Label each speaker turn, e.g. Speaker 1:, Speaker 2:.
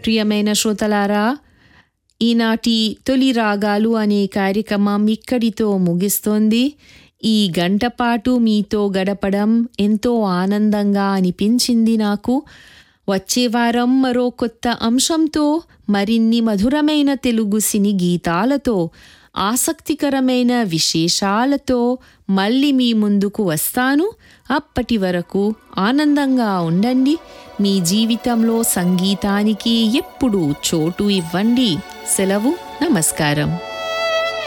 Speaker 1: ప్రియమైన శ్రోతలారా ఈనాటి తొలి రాగాలు అనే కార్యక్రమం ఇక్కడితో ముగిస్తోంది ఈ గంట పాటు మీతో గడపడం ఎంతో ఆనందంగా అనిపించింది నాకు వచ్చే వారం మరో కొత్త అంశంతో మరిన్ని మధురమైన తెలుగు సినీ గీతాలతో ఆసక్తికరమైన విశేషాలతో మళ్ళీ మీ ముందుకు వస్తాను అప్పటి వరకు ఆనందంగా ఉండండి మీ జీవితంలో సంగీతానికి ఎప్పుడూ చోటు ఇవ్వండి సెలవు నమస్కారం